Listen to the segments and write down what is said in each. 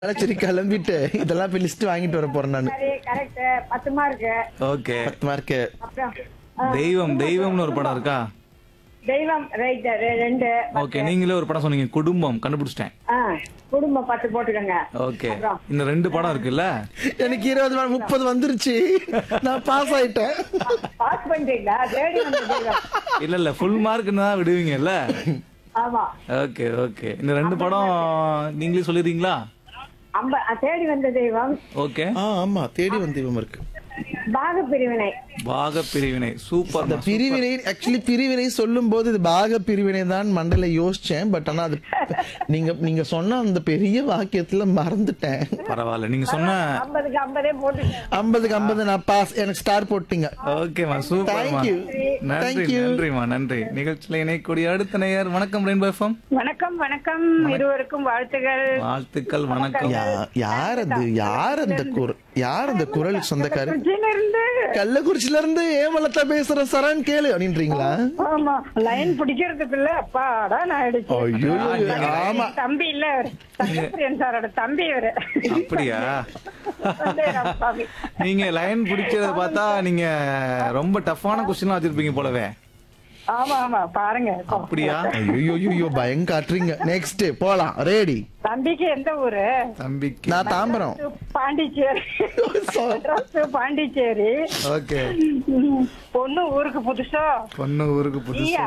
சரி கிளம்பிட்டு இதெல்லாம் போய் லிஸ்ட் வாங்கிட்டு வர போறேன் நான் சரி கரெக்ட் பத்து மார்க் ஓகே பத்து மார்க்கு அப்புறம் தெய்வம் தெய்வம்னு ஒரு படம் இருக்கா தெய்வம் ரைட் ரெண்டு ஓகே நீங்களே ஒரு படம் சொன்னீங்க குடும்பம் கண்டுபிடிச்சிட்டேன் ஆ, குடும்பம் பத்து போட்டுக்கோங்க ஓகே இந்த ரெண்டு படம் இருக்குல்ல எனக்கு இருபது மார்க் முப்பது வந்துருச்சு நான் பாஸ் ஆயிட்டேன் பாஸ் பண்றீங்களா தேடி வந்த தெய்வம் இல்ல இல்ல ஃபுல் மார்க்னு தான் விடுவீங்கல்ல ஆமா ஓகே ஓகே இந்த ரெண்டு படம் நீங்களே சொல்லிடுறீங்களா அம்ப தேடி வந்த தெய்வம் ஓகே ஆ ஆமா தேடி வந்து தெய்வம் இருக்கு பாக பிரிவினை பாக பிரிவினை சூப்பர் இந்த பிரிவினை ஆக்சுவலி பிரிவினை சொல்லும் போது இது பாக பிரிவினை தான் மண்டல யோசிச்சேன் பட் ஆனா அது நீங்க நீங்க சொன்ன அந்த பெரிய வாக்கியத்துல மறந்துட்டேன் பரவாயில்ல நீங்க சொன்ன ஐம்பதுக்கு ஐம்பதே போட்டுக்கோங்க ஐம்பதுக்கு ஐம்பது நான் பாஸ் எனக்கு ஸ்டார் போட்டீங்க ஓகேமா சூப்பர்மா Thank you. நன்றி Thank you. நன்றிமா நன்றி நிகழ்ச்சியில இணையக்கூடிய அடுத்த நேயர் வணக்கம் ரெயின்போ எஃப்எம் வணக்கம் வணக்கம் இருவருக்கும் வாழ்த்துகள் வாழ்த்துக்கள் வணக்கம் யா- யார் அது யார் அந்த குரல் யார் அந்த குரல் சொந்தக்காரர் கொச்சியில இருந்து கள்ளக்குறிச்சில இருந்து ஏமலத்தா பேசுற சரண் கேளு அப்படின்றீங்களா ஆமா லைன் பிடிக்கிறதுக்குள்ள அப்பாடா நான் ஆயிடுச்சு ஐயோ ஆமா தம்பி இல்ல அவரு சங்கப்பிரியன் சாரோட தம்பி இவரு அப்படியா வந்தேராம் சாமி. நீங்க லைன் பிடிச்சத பார்த்தா நீங்க ரொம்ப டஃப்பான கொஸ்டின் வச்சிருப்பீங்க போலவே ஆமா ஆமா பாருங்க அப்படியா ஐயோ ஐயோ பயம் காட்டுறீங்க நெக்ஸ்ட் போலாம் ரெடி தம்பிக்கு எந்த ஊரு தம்பிக்கு நான் தாம்பரம் பாண்டிச்சேரி மெட்ராஸ் பாண்டிச்சேரி ஓகே ம், பொண்ணு ஊருக்கு புதுசா பொண்ணு ஊருக்கு புதுசு ஈயா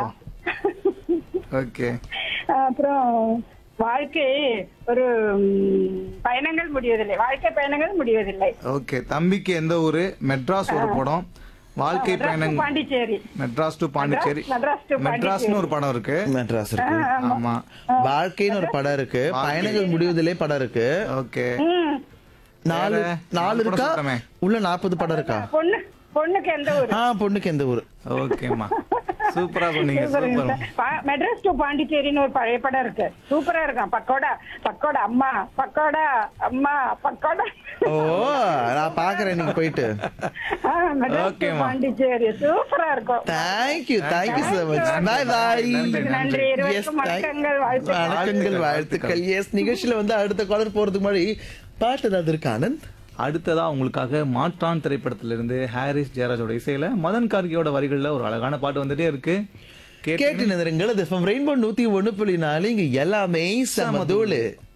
ஓகே அப்புறம் வாழ்க்கை ஒரு ம், பயணங்கள் முடிவதில்லை வாழ்க்கை பயணங்கள் முடிவதில்லை ஓகே தம்பிக்கு எந்த ஊரு மெட்ராஸ் ஒரு படம் வாழ்க்கை மெட்ராஸ் பயணம் பாண்டிச்சேரி மெட்ராஸ் டு பாண்டிச்சேரி மெட்ராஸ் to மெட்ராஸ்னு ஒரு படம் இருக்கு மெட்ராஸ் இருக்கு ஆமா வாழ்க்கைன்னு ஒரு படம் இருக்கு பயணங்கள் முடிவதிலே படம் இருக்கு ஓகே ம், நாலு வேற? நாலு நாலு இருக்கா படம் சுத்தமே. உள்ள நாற்பது படம் இருக்கா பொண்ணு பொண்ணுக்கு எந்த ஊரு ஆ பொண்ணுக்கு எந்த ஊரு ஓகேம்மா சூப்பரா சொன்னீங்க சூப்பர் பா- மெட்ராஸ் டு பாண்டிச்சேரின்னு ஒரு பழைய படம் இருக்கு சூப்பரா இருக்கும் பக்கோடா பக்கோடா அம்மா பக்கோடா அம்மா பக்கோடா ஓ நான் பாக்குறேன் நீங்க போயிட்டு ஆ, மெட்ராஸ் to ஓகேம்மா. பாண்டிச்சேரி சூப்பரா இருக்கும் thank you thank you so much bye bye நன்றி, நன்றி இருவருக்கும் வணக்கங்கள் வாழ்த்துக்கள் வணக்கங்கள் வாழ்த்துக்கள் எஸ் நிகழ்ச்சியில வந்து அடுத்த காலர் போறதுக்கு முன்னாடி பாட்டு ஏதாவது இருக்கு ஆனந்த் அடுத்ததா உங்களுக்காக மாற்றான் திரைப்படத்திலிருந்து ஹாரிஸ் ஜெயராஜோட இசையில மதன் கார்கியோட வரிகள்ல ஒரு அழகான பாட்டு வந்துட்டே இருக்கு கேட்டு கேட்டு நிறுங்கள் அது ரெயின்போ நூத்தி ஒண்ணு புள்ளி நாலு இங்க எல்லாமே சமதூளு